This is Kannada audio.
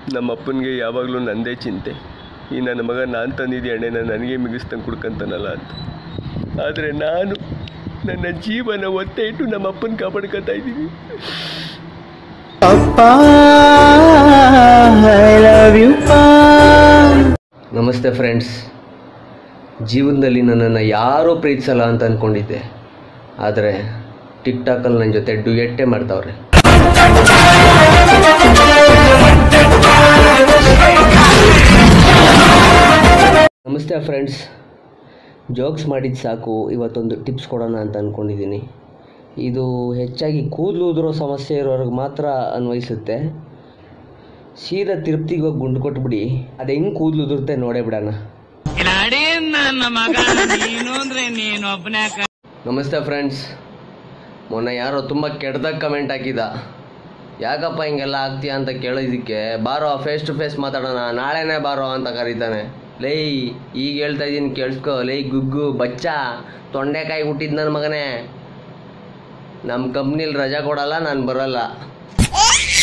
ನಮ್ಮ ಅಪ್ಪನಿಗೆ ಯಾವಾಗಲೂ ನಂದೇ ಚಿಂತೆ ಈ ನನ್ನ ಮಗ ನಾನು ತಂದಿದ್ದೆ ಎಣ್ಣೆನ ನನಗೆ ಮಿಗಿಸ್ತಂಗೆ ಕುಡ್ಕಂತಾನಲ್ಲ ಅಂತ ಆದರೆ ನಾನು ನನ್ನ ಜೀವನ ಒತ್ತೆ ಇಟ್ಟು ನಮ್ಮ ಅಪ್ಪನ ಕಾಪಾಡ್ಕೊತಾ ಇದ್ದೀನಿ ನಮಸ್ತೆ ಫ್ರೆಂಡ್ಸ್ ಜೀವನದಲ್ಲಿ ನನ್ನನ್ನು ಯಾರೂ ಪ್ರೀತಿಸಲ್ಲ ಅಂತ ಅಂದ್ಕೊಂಡಿದ್ದೆ ಆದರೆ ಟಿಕ್ ಟಾಕಲ್ಲಿ ನನ್ನ ಜೊತೆ ಡುಯೆಟ್ಟೆ ಮಾಡ್ತಾವ್ರೆ ನಮಸ್ತೆ ಫ್ರೆಂಡ್ಸ್ ಜೋಕ್ಸ್ ಮಾಡಿದ್ದು ಸಾಕು ಇವತ್ತೊಂದು ಟಿಪ್ಸ್ ಕೊಡೋಣ ಅಂತ ಅಂದ್ಕೊಂಡಿದ್ದೀನಿ ಇದು ಹೆಚ್ಚಾಗಿ ಕೂದಲು ಉದುರೋ ಸಮಸ್ಯೆ ಇರೋರಿಗೆ ಮಾತ್ರ ಅನ್ವಯಿಸುತ್ತೆ ಸೀದಾ ತಿರುಪ್ತಿಗೆ ಹೋಗಿ ಗುಂಡು ಕೊಟ್ಬಿಡಿ ಅದು ಹೆಂಗೆ ಕೂದಲು ಉದುರುತ್ತೆ ನೋಡೇ ಬಿಡೋಣ ನಮಸ್ತೆ ಫ್ರೆಂಡ್ಸ್ ಮೊನ್ನೆ ಯಾರೋ ತುಂಬ ಕೆಟ್ಟದಾಗ ಕಮೆಂಟ್ ಹಾಕಿದ ಯಾಕಪ್ಪ ಹಿಂಗೆಲ್ಲ ಆಗ್ತೀಯಾ ಅಂತ ಕೇಳೋದಕ್ಕೆ ಬಾರೋ ಫೇಸ್ ಟು ಫೇಸ್ ಮಾತಾಡೋಣ ನಾಳೆನೇ ಬಾರೋ ಅಂತ ಕರೀತಾನೆ ಲೈ ಈಗ ಹೇಳ್ತಾ ಇದ್ದೀನಿ ಕೇಳಿಸ್ಕೊ ಲೈ ಗುಗ್ಗು ಬಚ್ಚ ತೊಂಡೆಕಾಯಿ ಹುಟ್ಟಿದ್ ನನ್ನ ಮಗನೇ ನಮ್ಮ ಕಂಪ್ನಿಲಿ ರಜಾ ಕೊಡಲ್ಲ ನಾನು ಬರಲ್ಲ